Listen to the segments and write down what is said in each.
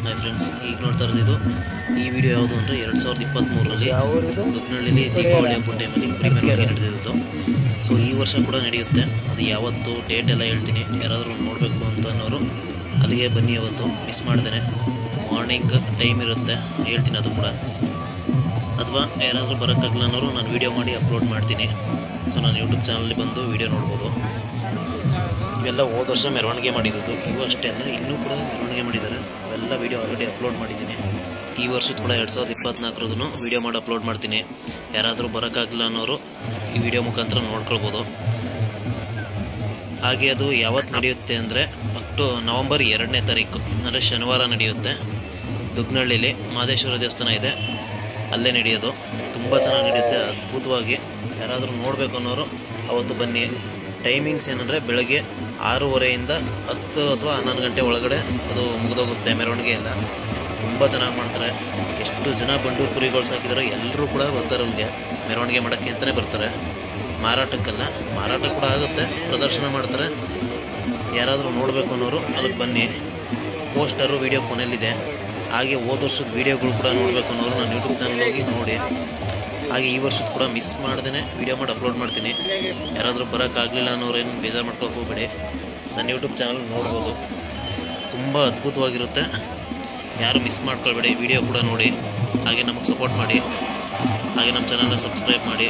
hi friends ಈಗ ನೋಡ್ತಾ ಇರೋದು ಇದು ಈ ವಿಡಿಯೋ ಯಾವುದು ಅಂದರೆ ಎರಡು ಸಾವಿರದ ಇಪ್ಪತ್ತ್ಮೂರರಲ್ಲಿ ದುಗ್ನಹಳ್ಳಿಲಿ ದೀಪಾವಳಿ ಹಬ್ಬದ ಟೈಮಲ್ಲಿ ಕುರಿ ಮೆರವಣಿಗೆ ನಡೆದಿದ್ದು ಸೊ ಈ ವರ್ಷ ಕೂಡ ನಡೆಯುತ್ತೆ ಅದು ಯಾವತ್ತು ಡೇಟ್ ಎಲ್ಲ ಹೇಳ್ತೀನಿ ಯಾರಾದರೂ ನೋಡಬೇಕು ಅಂತ ಅನ್ನೋರು ಅಲ್ಲಿಗೆ ಬನ್ನಿ ಅವತ್ತು ಮಿಸ್ ಮಾಡ್ದೇನೆ ಮಾರ್ನಿಂಗ್ ಟೈಮ್ ಇರುತ್ತೆ ಹೇಳ್ತೀನಿ ಅದು ಕೂಡ ಅಥವಾ ಯಾರಾದರೂ ಬರೋಕ್ಕಾಗಲ್ಲ ಅನ್ನೋರು ನಾನು ವೀಡಿಯೋ ಮಾಡಿ ಅಪ್ಲೋಡ್ ಮಾಡ್ತೀನಿ ಸೊ ನಾನು ಯೂಟ್ಯೂಬ್ ಚಾನಲ್ಲಿ ಬಂದು ವೀಡಿಯೋ ನೋಡ್ಬೋದು ಇವೆಲ್ಲ ಹೋದ ವರ್ಷ ಮೆರವಣಿಗೆ ಮಾಡಿದ್ದು ಇವು ಅಷ್ಟೇ ಅಲ್ಲ ಇನ್ನೂ ಕೂಡ ಮೆರವಣಿಗೆ ಮಾಡಿದ್ದಾರೆ ಅವೆಲ್ಲ ವೀಡಿಯೋ ಆಲ್ರೆಡಿ ಅಪ್ಲೋಡ್ ಮಾಡಿದ್ದೀನಿ ಈ ವರ್ಷದ ಕೂಡ ಎರಡು ಸಾವಿರದ ಇಪ್ಪತ್ನಾಲ್ಕರದ್ದು ವೀಡಿಯೋ ಮಾಡಿ ಅಪ್ಲೋಡ್ ಮಾಡ್ತೀನಿ ಯಾರಾದರೂ ಬರೋಕ್ಕಾಗಲ್ಲ ಅನ್ನೋರು ಈ ವಿಡಿಯೋ ಮುಖಾಂತರ ನೋಡ್ಕೊಳ್ಬೋದು ಹಾಗೆ ಅದು ಯಾವತ್ತು ನಡೆಯುತ್ತೆ ಅಂದರೆ ಅಕ್ಟೋ ನವಂಬರ್ ಎರಡನೇ ತಾರೀಕು ಅಂದರೆ ಶನಿವಾರ ನಡೆಯುತ್ತೆ ದುಗ್ನಹಳ್ಳಿಲಿ ಮಹದೇಶ್ವರ ದೇವಸ್ಥಾನ ಇದೆ ಅಲ್ಲೇ ನಡೆಯೋದು ತುಂಬ ಚೆನ್ನಾಗಿ ನಡೆಯುತ್ತೆ ಅದ್ಭುತವಾಗಿ ಯಾರಾದರೂ ನೋಡಬೇಕು ಅನ್ನೋರು ಅವತ್ತು ಬನ್ನಿ ಟೈಮಿಂಗ್ಸ್ ಏನಂದರೆ ಬೆಳಗ್ಗೆ ಆರೂವರೆಯಿಂದ ಹತ್ತು ಅಥವಾ ಹನ್ನೊಂದು ಗಂಟೆ ಒಳಗಡೆ ಅದು ಮುಗಿದೋಗುತ್ತೆ ಮೆರವಣಿಗೆ ಎಲ್ಲ ತುಂಬ ಚೆನ್ನಾಗಿ ಮಾಡ್ತಾರೆ ಎಷ್ಟು ಜನ ಬಂಡೂರು ಕುರಿಗಳು ಸಾಕಿದಾರೋ ಎಲ್ಲರೂ ಕೂಡ ಬರ್ತಾರೆ ಅಲ್ಲಿಗೆ ಮೆರವಣಿಗೆ ಮಾಡೋಕ್ಕೆ ಅಂತಲೇ ಬರ್ತಾರೆ ಮಾರಾಟಕ್ಕಲ್ಲ ಮಾರಾಟ ಕೂಡ ಆಗುತ್ತೆ ಪ್ರದರ್ಶನ ಮಾಡ್ತಾರೆ ಯಾರಾದರೂ ನೋಡಬೇಕು ಅನ್ನೋರು ಅಲ್ಲಿಗೆ ಬನ್ನಿ ಪೋಸ್ಟರು ವೀಡಿಯೋ ಕೊನೆಯಲ್ಲಿದೆ ಹಾಗೆ ಹೋದ ವರ್ಷದ ವೀಡಿಯೋಗಳು ಕೂಡ ನೋಡಬೇಕು ಅನ್ನೋರು ನಾನು ಯೂಟ್ಯೂಬ್ ಚಾನಲ್ ಹೋಗಿ ನೋಡಿ ಹಾಗೆ ಈ ವರ್ಷದ ಕೂಡ ಮಿಸ್ ಮಾಡ್ದೇ ವೀಡಿಯೋ ಮಾಡಿ ಅಪ್ಲೋಡ್ ಮಾಡ್ತೀನಿ ಯಾರಾದರೂ ಬರೋಕ್ಕಾಗಲಿಲ್ಲ ಅನ್ನೋರೇನು ಬೇಜಾರು ಮಾಡ್ಕೊಳಕ್ಕೆ ಹೋಗ್ಬೇಡಿ ನನ್ನ ಯೂಟ್ಯೂಬ್ ಚಾನಲ್ ನೋಡ್ಬೋದು ತುಂಬ ಅದ್ಭುತವಾಗಿರುತ್ತೆ ಯಾರು ಮಿಸ್ ಮಾಡ್ಕೊಳ್ಬೇಡಿ ವಿಡಿಯೋ ಕೂಡ ನೋಡಿ ಹಾಗೆ ನಮಗೆ ಸಪೋರ್ಟ್ ಮಾಡಿ ಹಾಗೆ ನಮ್ಮ ಚಾನಲ್ನ ಸಬ್ಸ್ಕ್ರೈಬ್ ಮಾಡಿ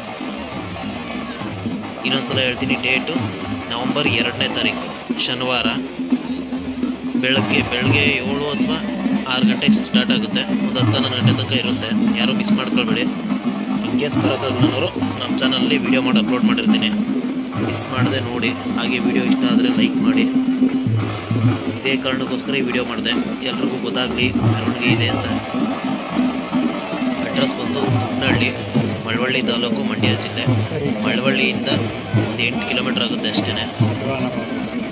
ಇನ್ನೊಂದ್ಸಲ ಹೇಳ್ತೀನಿ ಡೇಟು ನವಂಬರ್ ಎರಡನೇ ತಾರೀಕು ಶನಿವಾರ ಬೆಳಗ್ಗೆ ಬೆಳಗ್ಗೆ ಏಳು ಅಥವಾ ಆರು ಗಂಟೆಗೆ ಸ್ಟಾರ್ಟ್ ಆಗುತ್ತೆ ಒಂದು ಹತ್ತು ಹನ್ನೊಂದು ಗಂಟೆ ತನಕ ಇರುತ್ತೆ ಯಾರೂ ಮಿಸ್ ಮಾಡ್ಕೊಳ್ಬೇಡಿ ಇನ್ ಕೇಸ್ ಬರೋಕ್ಕಾಗಲ್ಲನವರು ನಮ್ಮ ಚಾನಲಲ್ಲಿ ವೀಡಿಯೋ ಮಾಡಿ ಅಪ್ಲೋಡ್ ಮಾಡಿರ್ತೀನಿ ಮಿಸ್ ಮಾಡದೆ ನೋಡಿ ಹಾಗೆ ವಿಡಿಯೋ ಇಷ್ಟ ಆದರೆ ಲೈಕ್ ಮಾಡಿ ಇದೇ ಕಾರಣಕ್ಕೋಸ್ಕರ ಈ ವಿಡಿಯೋ ಮಾಡಿದೆ ಎಲ್ರಿಗೂ ಗೊತ್ತಾಗಲಿ ಮೆರವಣಿಗೆ ಇದೆ ಅಂತ ಅಡ್ರೆಸ್ ಬಂದು ತುಮ್ನಹಳ್ಳಿ ಮಳವಳ್ಳಿ ತಾಲೂಕು ಮಂಡ್ಯ ಜಿಲ್ಲೆ ಮಳವಳ್ಳಿಯಿಂದ ಒಂದು ಎಂಟು ಕಿಲೋಮೀಟ್ರ್ ಆಗುತ್ತೆ ಅಷ್ಟೇ